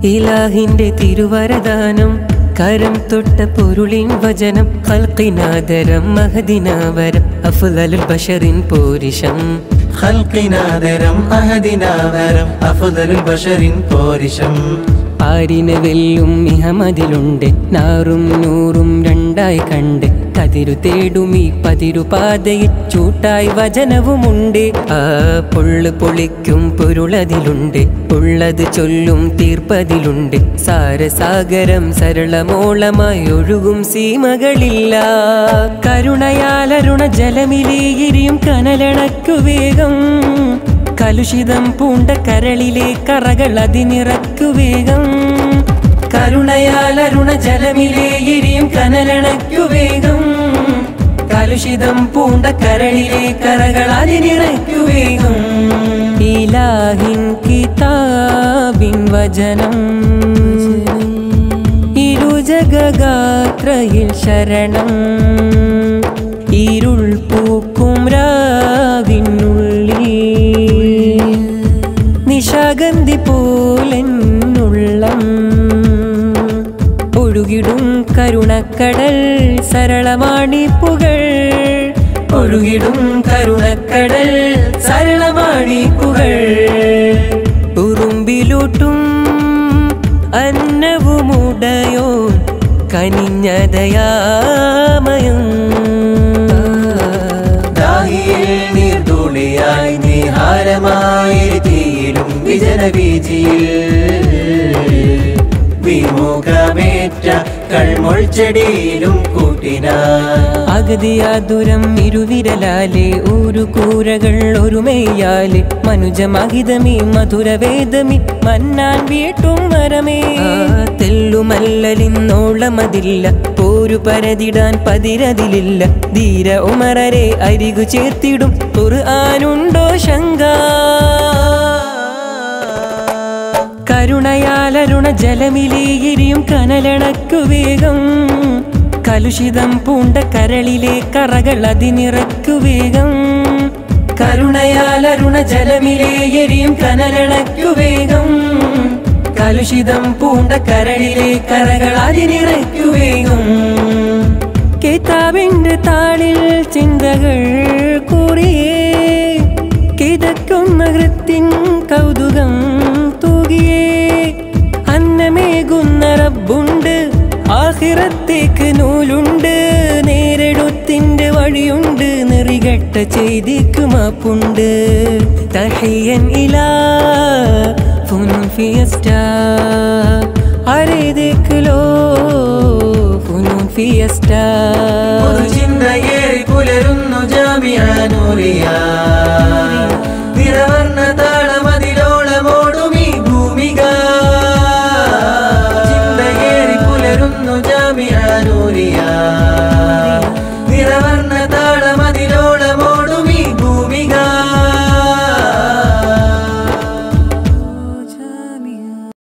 ഇലാഹിന്റെ തിരുവരദാനം കരം തൊട്ട പൊരുളിൻ വചനം ഹൽക്കിനാദരം മഹദിനാവരം അഫുദലുൽ ബഷറിൻ പോരിഷം ഖൽഖിനാദരം അഹദിനാദരം അഫ്ദലുൽ ബഷറിൻ പോരിഷം ആരിനെ വെല്ലും ഇഹമതിലുണ്ട് നാറും നൂറും രണ്ടായി കണ്ട് കതിരു തേടും ഈ പതിരു പാതയിൽ ചൂട്ടായി വചനവുമുണ്ട് ആ പൊള്ളു പൊളിക്കും പൊരുളതിലുണ്ട് ഉള്ളത് ചൊല്ലും തീർപ്പതിലുണ്ട് സാരസാഗരം സരളമോളമായി ഒഴുകും സീമകളില്ല കരുണയാലരുണ ജലമിലേയിരിയും കനലണക്കു വേഗം കലുഷിതം പൂണ്ട കരളിലെ കറകൾ അതിനിറക്കു വേഗം കരുണയാലരുണ ജലമിലേയിരിയും കനലണക്കു വേഗം കലുഷിതം പൂണ്ട കരളിലെ കറകൾ അതിനിറക്കു വേഗം ഇലാഹിൻ കിതാബിൻ വചനം ഇരുജഗാത്രയിൽ ശരണം ഇരുൾ പൂക്കും രാവിനുള്ളിൽ നിശാഗന്ധി പോലെന്നുള്ളം ഒഴുകിടും കരുണക്കടൽ സരളമാണിപ്പുകൾ ഒഴുകിടും കരുണക്കടൽ സരളമാണിപ്പുകൾ ഉറുമ്പിലൂട്ടും അന്നവുമുടയോ കനിഞ്ഞതയാമയം ദാഹിയിൽ നീർതുളിയായി നിഹാരമായി തീയിലും വിജനബീജിയിൽ വിമുഖമേറ്റ കൾമൊൾച്ചെടിയിലും കൂട്ടിനാ അഗതിയാതുരം ഇരുവിരലാലെ ഒരു കൂരകൾ ഒരുമേയാലെ മനുജമഹിതമി മധുരവേദമി മന്നാൻ വീട്ടും മരമേ തെല്ലുമല്ലലിന്നോളമതില്ല പോരു പരതിടാൻ പതിരതിലില്ല ധീര ഉമരരെ അരികു ചേർത്തിടും ഖുർആനുണ്ടോ ശങ്ക കരുണയാലരുണ ജലമിലേയിരിയും കനലണക്കു വേഗം കലുഷിതം പൂണ്ട കരളിലെ കറകൾ അതിനിറക്കു വേഗം കരുണയാലരുണ ജലമിലേയിരിയും കനലണക്കു വേഗം കലുഷിതം പൂണ്ട കരളിലെ കറകൾ അതിനിറക്കു വേഗം കിതാബിന്റെ താളിൽ ചിന്തകൾ കുറിയേ കിതക്കുന്ന ഹൃത്തിൻ കൗതുകം തൂകിയേ അന്നമേകുന്ന റബ്ബുണ്ട് ആഹിറത്തേക്ക് നൂലുണ്ട് നേരെടുത്തിന്റെ വഴിയുണ്ട് നെറികെട്ട ചെയ്തിക്ക് മാപ്പുണ്ട് തഹിയൻ ഇലാ ഫുൻ ഫിയസ്റ്റ അരേ ദേഖ് ലോ ഫുൻ ഫിയസ്റ്റ